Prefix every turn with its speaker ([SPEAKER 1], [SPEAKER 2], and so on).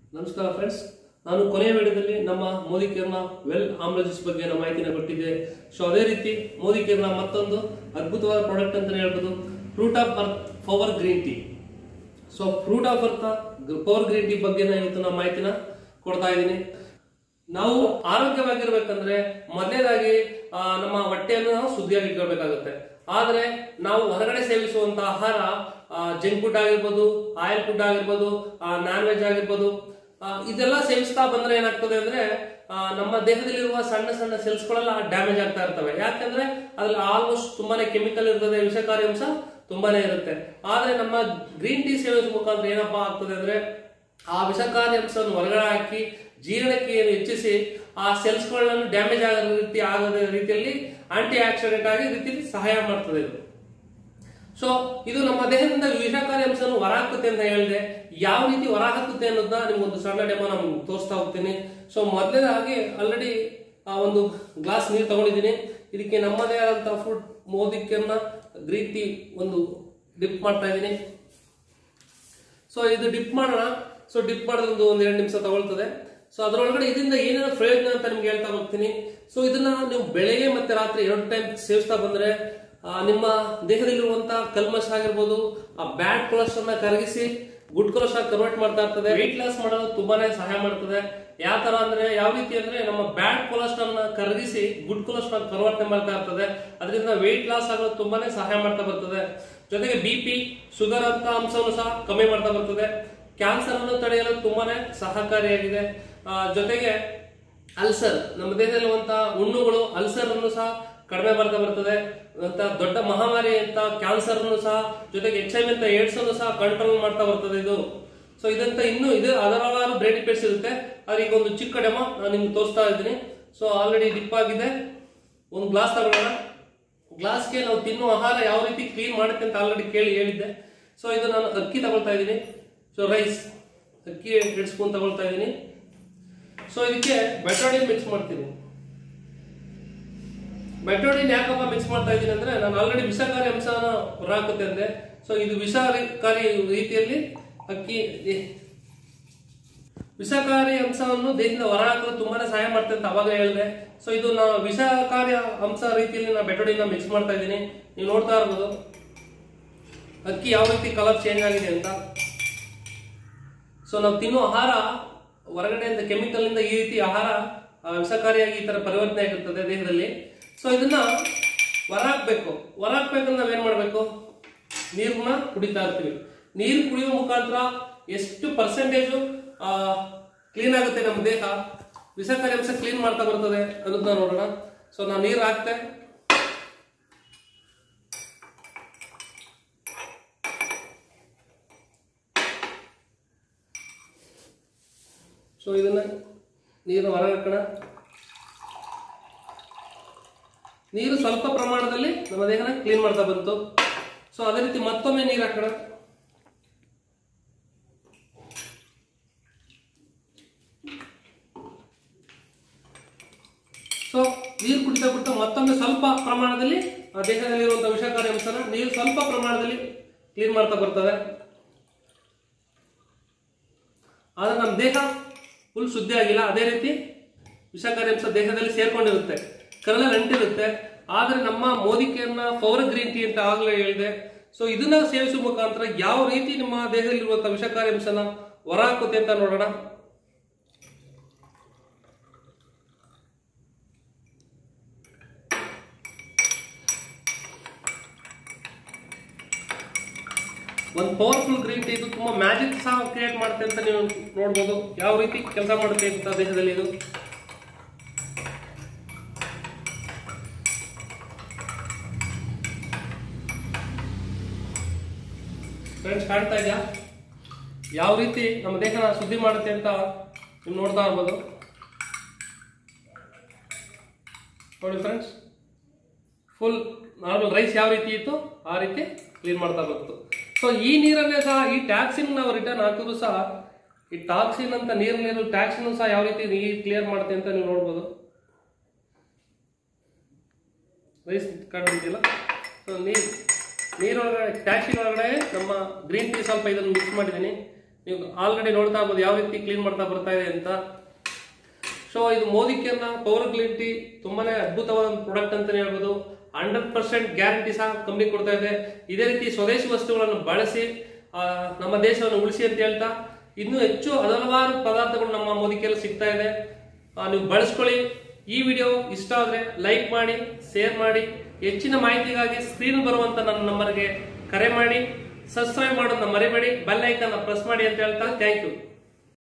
[SPEAKER 1] ನಮಸ್ಕಾರ ಫ್ರೆಂಡ್ಸ್ ನಾನು ಕೊನೆಯ ವಿಡಿಯೋದಲ್ಲಿ ನಮ್ಮ ಮೋದಿ ಕೇರ್ನ ವೆಲ್ ಆಮ್ಲಜಿಸ್ ಬಗ್ಗೆ ನಮ್ಮ ಮಾಹಿತಿನ ಕೊಟ್ಟಿದ್ದೆ ಸೊ ಅದೇ ರೀತಿ ಮೋದಿ ಕೇರ್ನ ಮತ್ತೊಂದು ಅದ್ಭುತವಾದ ಪ್ರಾಡಕ್ಟ್ ಅಂತಾನೆ ಹೇಳ್ಬೋದು fruit of earth power green tea so fruit of earth power green tea ಬಗ್ಗೆ ನಾನು ಇವತ್ತು ನಮ್ಮ ಮಾಹಿತಿನ ಕೊಡ್ತಾ ಇದ್ದೀನಿ ನಾವು ಆರೋಗ್ಯವಾಗಿರ್ಬೇಕಂದ್ರೆ ಮೊದಲನೇದಾಗಿ ಆ, ನಮ್ಮ ಹೊಟ್ಟೆಯನ್ನು ನಾವು ಶುದ್ಧಿಯಾಗಿ ಇಟ್ಕೊಳ್ಬೇಕಾಗುತ್ತೆ ಆದ್ರೆ ನಾವು ಹೊರಗಡೆ ಸೇವಿಸುವಂತ ಆಹಾರ ಜಂಕ್ ಫುಡ್ ಆಗಿರ್ಬೋದು ಆಯಿಲ್ ಫುಡ್ ಆಗಿರ್ಬೋದು ನಾನ್ ವೆಜ್ ಆಗಿರ್ಬೋದು ಆ, ಇದೆಲ್ಲ ಸೇವಿಸ್ತಾ ಬಂದ್ರೆ ಏನಾಗ್ತದೆ ಅಂದ್ರೆ ಆ, ನಮ್ಮ ದೇಹದಲ್ಲಿರುವ ಸಣ್ಣ ಸಣ್ಣ ಸೆಲ್ಸ್ ಗಳೆಲ್ಲ ಡ್ಯಾಮೇಜ್ ಆಗ್ತಾ ಇರ್ತವೆ ಯಾಕಂದ್ರೆ ಅದ್ರಲ್ಲಿ ಆಲ್ಮೋಸ್ಟ್ ತುಂಬಾನೇ ಕೆಮಿಕಲ್ ಇರ್ತದೆ ವಿಷಕಾರಿ ಅಂಶ ತುಂಬಾನೇ ಇರುತ್ತೆ ಆದ್ರೆ ನಮ್ಮ ಗ್ರೀನ್ ಟೀ ಸೇವಿಸುವ ಮುಖಾಂತರ ಏನಪ್ಪಾ ಆಗ್ತದೆ ಅಂದ್ರೆ ಆ ವಿಷಕಾರಿ ಅಂಶವನ್ನು ಹೊರಗಡೆ ಹಾಕಿ ಜೀರ್ಣಕ್ರಿಯೆಯನ್ನು ಹೆಚ್ಚಿಸಿ ಆ ಸೆಲ್ಸ್ಗಳನ್ನು ಡ್ಯಾಮೇಜ್ ಆಗದ ರೀತಿ ಆಗದ ರೀತಿಯಲ್ಲಿ ಆಂಟಿ ಆಕ್ಸಿಡೆಂಟ್ ಆಗಿ ರೀತಿಯಲ್ಲಿ ಸಹಾಯ ಮಾಡ್ತದೆ ಇದು ಸೊ ಇದು ನಮ್ಮ ದೇಹದಿಂದ ವಿಷಕಾರಿ ಅಂಶವನ್ನು ಹೊರಹಾಕುತ್ತೆ ಅಂತ ಹೇಳಿದೆ ಯಾವ ರೀತಿ ಹೊರಹಾಕುತ್ತೆ ಅನ್ನೋದನ್ನ ನಿಮ್ಗೊಂದು ಸಣ್ಣ ಡೆಮೋ ನಾನು ತೋರಿಸ್ತಾ ಹೋಗ್ತೀನಿ ಸೊ ಮೊದಲನೇದಾಗಿ ಆಲ್ರೆಡಿ ಒಂದು ಗ್ಲಾಸ್ ನೀರು ತಗೊಂಡಿದ್ದೀನಿ ಇದಕ್ಕೆ ನಮ್ಮದೇ ಆದಂತಹ ಫುಡ್ ಮೋದಿಕೆಯನ್ನ ಗ್ರೀನ್ ಟೀ ಒಂದು ಡಿಪ್ ಮಾಡ್ತಾ ಇದ್ದೀನಿ ಸೊ ಇದು ಡಿಪ್ ಮಾಡೋಣ ಸೊ ಡಿಪ್ ಮಾಡಿದ್ರೆ ಒಂದು ಒಂದ್ ಎರಡು ನಿಮಿಷ ತಗೊಳ್ತದೆ ಸೊ ಅದರೊಳಗಡೆ ಇದರಿಂದ ಏನೇನೋ ಪ್ರಯೋಜನ ಅಂತ ನಿಮ್ಗೆ ಹೇಳ್ತಾ ಹೋಗ್ತೀನಿ ಸೊ ಇದನ್ನ ನೀವು ಬೆಳಗ್ಗೆ ಮತ್ತೆ ರಾತ್ರಿ ಎರಡು ಟೈಮ್ ಸೇವಿಸ್ತಾ ಬಂದ್ರೆ ಆ, ನಿಮ್ಮ ದೇಹದಲ್ಲಿರುವಂತಹ ಕಲ್ಮಶ ಆಗಿರ್ಬೋದು ಆ ಬ್ಯಾಡ್ ಕೊಲೆಸ್ಟ್ರಾಲ್ ನ ಕರಗಿಸಿ ಗುಡ್ ಕೊಲೆಸ್ಟ್ರಾಲ್ ಕನ್ವರ್ಟ್ ಮಾಡ್ತಾ ಇರ್ತದೆ ವೆಯ್ಟ್ ಲಾಸ್ ಮಾಡೋದು ತುಂಬಾನೇ ಸಹಾಯ ಮಾಡ್ತದೆ ಯಾವ ತರ ಅಂದ್ರೆ ಯಾವ ರೀತಿ ಅಂದ್ರೆ ನಮ್ಮ ಬ್ಯಾಡ್ ಕೊಲೆಸ್ಟ್ರಾಲ್ ನ ಕರಗಿಸಿ ಗುಡ್ ಕೊಲೆಸ್ಟ್ರಾಲ್ ಕನ್ವರ್ಟ್ ಮಾಡ್ತಾ ಇರ್ತದೆ ಅದರಿಂದ ವೆಯ್ಟ್ ಲಾಸ್ ಆಗೋದು ತುಂಬಾನೇ ಸಹಾಯ ಮಾಡ್ತಾ ಬರ್ತದೆ ಜೊತೆಗೆ ಬಿ ಪಿ ಶುಗರ್ ಅಂತ ಅಂಶವನ್ನು ಸಹ ಕಮ್ಮಿ ಮಾಡ್ತಾ ಬರ್ತದೆ ಕ್ಯಾನ್ಸರ್ ಅನ್ನು ತಡೆಯಲು ತುಂಬಾನೇ ಸಹಕಾರಿಯಾಗಿದೆ ಆ, ಜೊತೆಗೆ ಅಲ್ಸರ್ ನಮ್ಮ ದೇಹದಲ್ಲಿರುವಂತಹ ಹುಣ್ಣುಗಳು ಅಲ್ಸರ್ ಅನ್ನು ಸಹ ಕಡಿಮೆ ಮಾಡ್ತಾ ಬರ್ತದೆ ಅಂತ ದೊಡ್ಡ ಮಹಾಮಾರಿ ಅಂತ ಕ್ಯಾನ್ಸರ್ ಅನ್ನು ಸಹ ಜೊತೆಗೆ ಎಚ್ ಐ ವಿ ಅಂತ ಏಡ್ಸ್ ಅನ್ನು ಸಹ ಕಂಟ್ರೋಲ್ ಮಾಡ್ತಾ ಬರ್ತದೆ ಇದು ಸೊ ಇದಂತ ಇನ್ನು ಇದು ಅದರಲ್ಲಾರು ಬ್ರೇಡ್ ಇಫೆಕ್ಟ್ಸ್ ಇರುತ್ತೆ ಆದ್ರೆ ಈಗ ಒಂದು ಚಿಕ್ಕ ಡೆಮೋ ನಾನು ನಿಮ್ಗೆ ತೋರಿಸ್ತಾ ಇದ್ದೀನಿ ಸೊ ಆಲ್ರೆಡಿ ಡಿಪ್ ಆಗಿದೆ ಒಂದು ಗ್ಲಾಸ್ ತಗೊಳ್ಳೋಣ ಗ್ಲಾಸ್ಗೆ ನಾವು ತಿನ್ನುವ ಆಹಾರ ಯಾವ ರೀತಿ ಕ್ಲೀನ್ ಮಾಡುತ್ತೆ ಅಂತ ಆಲ್ರೆಡಿ ಕೇಳಿ ಹೇಳಿದ್ದೆ ಸೊ ಇದು ನಾನು ಅಕ್ಕಿ ತಗೊಳ್ತಾ ಇದ್ದೀನಿ ಸೊ ರೈಸ್ ಅಕ್ಕಿ ಎರಡು ಸ್ಪೂನ್ ತಗೊಳ್ತಾ ಇದ್ದೀನಿ ಸೊ ಇದಕ್ಕೆ ಬೆಟೋಡಿನ್ ಮಿಕ್ಸ್ ಮಾಡ್ತೀನಿ ಬೆಟೋಡಿನ್ ಯಾಕಪ್ಪ ಮಿಕ್ಸ್ ಮಾಡ್ತಾ ಇದ್ದೀನಿ ಅಂದ್ರೆ ನಾನು ಆಲ್ರೆಡಿ ವಿಷಕಾರಿ ಅಂಶನ ಹೊರಹಾಕುತ್ತೆ ಅಂದೆ ಸೊ ಇದು ವಿಷಕಾರಿ ರೀತಿಯಲ್ಲಿ ಅಕ್ಕಿ ವಿಷಕಾರಿ ಅಂಶವನ್ನು ದೇಹದಿಂದ ಹೊರಹಾಕಲು ತುಂಬಾನೇ ಸಹಾಯ ಮಾಡ್ತದೆ ಅಂತ ಅವಾಗ ಹೇಳಿದೆ ಸೊ ಇದು ನಾವು ವಿಷಕಾರಿ ಅಂಶ ರೀತಿಯಲ್ಲಿ ನಾನು ಬೆಟೋಡಿನ ಮಿಕ್ಸ್ ಮಾಡ್ತಾ ಇದ್ದೀನಿ ನೀವು ನೋಡ್ತಾ ಇರ್ಬೋದು ಅಕ್ಕಿ ಯಾವ ರೀತಿ ಕಲರ್ ಚೇಂಜ್ ಆಗಿದೆ ಅಂತ ಸೊ ನಾವು ತಿನ್ನೋ ಆಹಾರ ಹೊರಗಡೆಯಿಂದ ಕೆಮಿಕಲ್ ಇಂದ ಈ ರೀತಿ ಆಹಾರ ಆ, ವಿಷಕಾರಿಯಾಗಿ ಈ ತರ ಪರಿವರ್ತನೆ ಆಗಿರ್ತದೆ ದೇಹದಲ್ಲಿ ಸೊ ಇದನ್ನ ಹೊರಹಾಕ್ಬೇಕು ಹೊರಹಾಕ್ಬೇಕಂದ್ರೆ ನಾವೇನ್ ಮಾಡ್ಬೇಕು ನೀರನ್ನ ಕುಡಿತಾ ಇರ್ತೀವಿ ನೀರು ಕುಡಿಯುವ ಮುಖಾಂತರ ಎಷ್ಟು ಪರ್ಸೆಂಟೇಜು ಕ್ಲೀನ್ ಆಗುತ್ತೆ ನಮ್ಮ ದೇಹ ವಿಷಕಾರಿ ಅಂಶ ಕ್ಲೀನ್ ಮಾಡ್ತಾ ಬರ್ತದೆ ಅನ್ನೋದನ್ನ ನೋಡೋಣ ಸೊ ನಾನು ನೀರು ಹಾಕ್ತೆ ಸೊ ಇದನ್ನ ನೀರು ಹೊರಗೆ ಹಾಕೋಣ ನೀರು ಸ್ವಲ್ಪ ಪ್ರಮಾಣದಲ್ಲಿ ನಮ್ಮ ದೇಹನ ಕ್ಲೀನ್ ಮಾಡ್ತಾ ಬಂತು ಸೊ ಅದೇ ರೀತಿ ಮತ್ತೊಮ್ಮೆ ನೀರು ಹಾಕೋಣ ಸೊ ನೀರು ಕುಡಿತಾ ಕುಡಿತಾ ಮತ್ತೊಮ್ಮೆ ಸ್ವಲ್ಪ ಪ್ರಮಾಣದಲ್ಲಿ ಆ ದೇಹದಲ್ಲಿರುವಂತಹ ವಿಷಕಾರಿ ಅಂಶನ ನೀರು ಸ್ವಲ್ಪ ಪ್ರಮಾಣದಲ್ಲಿ ಕ್ಲೀನ್ ಮಾಡ್ತಾ ಬರ್ತದೆ ಆದ್ರೆ ನಮ್ಮ ದೇಹ ಫುಲ್ ಶುದ್ಧಿ ಆಗಿಲ್ಲ ಅದೇ ರೀತಿ ವಿಷಕಾರಿ ಅಂಶ ದೇಹದಲ್ಲಿ ಸೇರ್ಕೊಂಡಿರುತ್ತೆ ಕರಳಲ್ಲಿ ಅಂಟಿರುತ್ತೆ ಆದ್ರೆ ನಮ್ಮ ಮೋದಿಕೆಯನ್ನ ಪವರ್ ಗ್ರೀನ್ ಟೀ ಅಂತ ಆಗ್ಲೇ ಹೇಳಿದೆ ಸೊ ಇದನ್ನ ಸೇವಿಸುವ ಮುಖಾಂತರ ಯಾವ ರೀತಿ ನಿಮ್ಮ ದೇಹದಲ್ಲಿರುವಂತಹ ವಿಷಕಾರಿ ಅಂಶನ ಹೊರ ಹಾಕುತ್ತೆ ಅಂತ ನೋಡೋಣ ಒಂದು ಪವರ್ಫುಲ್ ಗ್ರೀನ್ ಟೀ ಇದು ತುಂಬಾ ಮ್ಯಾಜಿಕ್ ಸಹ ಕ್ರಿಯೇಟ್ ಮಾಡುತ್ತೆ ಅಂತ ನೀವು ನೋಡ್ಬೋದು ಯಾವ ರೀತಿ ಕೆಲಸ ಮಾಡುತ್ತೆ ಅಂತ ದೇಹದಲ್ಲಿ ಇದು ಫ್ರೆಂಡ್ಸ್ ಕಾಣ್ತಾ ಇದೆಯಾ ಯಾವ ರೀತಿ ನಮ್ಮ ದೇಹನ ಶುದ್ಧಿ ಮಾಡುತ್ತೆ ಅಂತ ನೀವು ನೋಡ್ತಾ ಇರ್ಬೋದು ನೋಡಿ ಫ್ರೆಂಡ್ಸ್ ಫುಲ್ ನಾರ್ಮಲ್ ರೈಸ್ ಯಾವ ರೀತಿ ಇತ್ತು ಆ ರೀತಿ ಕ್ಲೀನ್ ಮಾಡ್ತಾ ಬಂತು ಸೊ ಈ ನೀರನ್ನೇ ಸಹ ಈ ಟ್ಯಾಕ್ಸಿನ್ ನಾವು ರಿಟರ್ನ್ ಹಾಕಿದ್ರು ಸಹ ಈ ಟಾಕ್ಸಿನ್ ಅಂತ ನೀರಿನ ಟ್ಯಾಕ್ಸಿನ್ ಸಹ ಯಾವ ರೀತಿ ನೀರು ಕ್ಲಿಯರ್ ಮಾಡುತ್ತೆ ಅಂತ ನೀವು ನೋಡ್ಬೋದು ರೈಸ್ ಕಾಣಿಲ್ಲ ಸೊ ನೀರು ನೀರೊಳಗಡೆ ಟ್ಯಾಕ್ಸಿನ್ ಒಳಗಡೆ ನಮ್ಮ ಗ್ರೀನ್ ಟೀ ಸ್ವಲ್ಪ ಇದನ್ನು ಮಿಕ್ಸ್ ಮಾಡಿದ್ದೀನಿ ನೀವು ಆಲ್ರೆಡಿ ನೋಡ್ತಾ ಇರ್ಬೋದು ಯಾವ ರೀತಿ ಕ್ಲೀನ್ ಮಾಡ್ತಾ ಬರ್ತಾ ಇದೆ ಅಂತ ಸೊ ಇದು ಮೋದಿಕೆಯನ್ನ ಪವರ್ ಗ್ರೀನ್ ಟೀ ತುಂಬಾನೇ ಅದ್ಭುತವಾದ ಪ್ರಾಡಕ್ಟ್ ಅಂತಾನೆ ಹೇಳ್ಬೋದು ಹಂಡ್ರೆಡ್ ಪರ್ಸೆಂಟ್ ಗ್ಯಾರಂಟಿ ಸಹ ಕಂಪ್ನಿ ಕೊಡ್ತಾ ಇದೆ ಇದೇ ರೀತಿ ಸ್ವದೇಶಿ ವಸ್ತುಗಳನ್ನು ಬಳಸಿ ಆ, ನಮ್ಮ ದೇಶವನ್ನು ಉಳಿಸಿ ಅಂತ ಹೇಳ್ತಾ ಇನ್ನೂ ಹೆಚ್ಚು ಹಲವಾರು ಪದಾರ್ಥಗಳು ನಮ್ಮ ಮೋದಿಕೆಯಲ್ಲಿ ಸಿಗ್ತಾ ಇದೆ ಆ, ನೀವು ಬಳಸ್ಕೊಳ್ಳಿ ಈ ವಿಡಿಯೋ ಇಷ್ಟ ಆದ್ರೆ ಲೈಕ್ ಮಾಡಿ ಶೇರ್ ಮಾಡಿ ಹೆಚ್ಚಿನ ಮಾಹಿತಿಗಾಗಿ ಸ್ಕ್ರೀನ್ ಬರುವಂತ ನನ್ನ ನಂಬರ್ಗೆ ಕರೆ ಮಾಡಿ ಸಬ್ಸ್ಕ್ರೈಬ್ ಮಾಡೋದನ್ನ ಮರಿಬೇಡಿ ಬೆಲ್ ಐಕನ್ನ ಪ್ರೆಸ್ ಮಾಡಿ ಅಂತ ಹೇಳ್ತಾ ಥ್ಯಾಂಕ್ ಯು